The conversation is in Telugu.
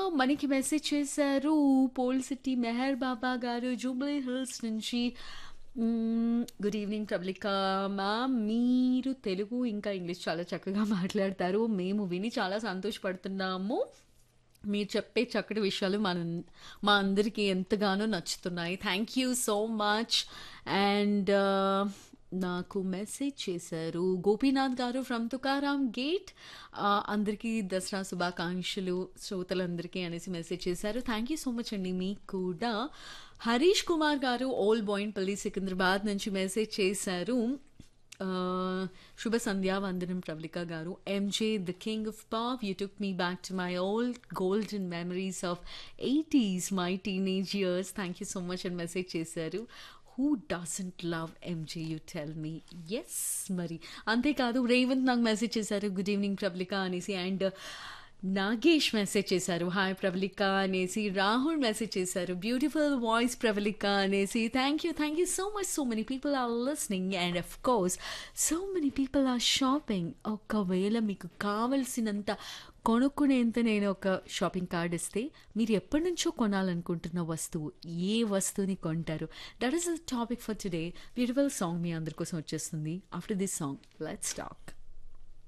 మనకి మెసేజ్ చేశారు పోల్ సిటీ మెహర్ బాబా గారు జూబ్లీ హిల్స్ నుంచి మ్మ్, గుడ్ ఈవినింగ్ ప్రబ్లిక మ్యామ్ మీరు తెలుగు ఇంకా ఇంగ్లీష్ చాలా చక్కగా మాట్లాడతారు మేము విని చాలా సంతోషపడుతున్నాము మీరు చెప్పే చక్కటి విషయాలు మన మా అందరికీ ఎంతగానో నచ్చుతున్నాయి thank you so much and నాకు మెసేజ్ చేశారు గోపీనాథ్ గారు ఫ్రమ్ తుకారాం గేట్ అందరికీ దసరా శుభాకాంక్షలు శ్రోతలందరికీ అనేసి మెసేజ్ చేశారు థ్యాంక్ యూ సో మచ్ అండి మీకు కూడా హరీష్ కుమార్ గారు ఓల్డ్ బోయిన్పల్లి సికింద్రాబాద్ నుంచి మెసేజ్ చేశారు Uh, శుభ సంధ్యా వందనం Pravalika garu MJ the king of pop you took me back to my old golden memories of eighties my teenage years thank you so much అని మెసేజ్ చేశారు who doesn't love MJ you tell me yes మరి అంతేకాదు రేవంత్ నాకు మెసేజ్ చేశారు గుడ్ ఈవినింగ్ ప్రవళిక అనేసి అండ్ నాగేష్ మెసేజ్ చేశారు హాయ్ ప్రవళిక అనేసి రాహుల్ మెసేజ్ చేశారు బ్యూటిఫుల్ వాయిస్ ప్రవళిక అనేసి thank you thank you so much so many people are listening and of course so many people are shopping ఒకవేళ మీకు కావలసినంత కొనుక్కునేంత నేను ఒక షాపింగ్ కార్డ్ ఇస్తే మీరు ఎప్పటి నుంచో కొనాలనుకుంటున్న వస్తువు ఏ వస్తువుని కొంటారు that is the topic for today beautiful song మీ అందరి కోసం వచ్చేస్తుంది after this song let's talk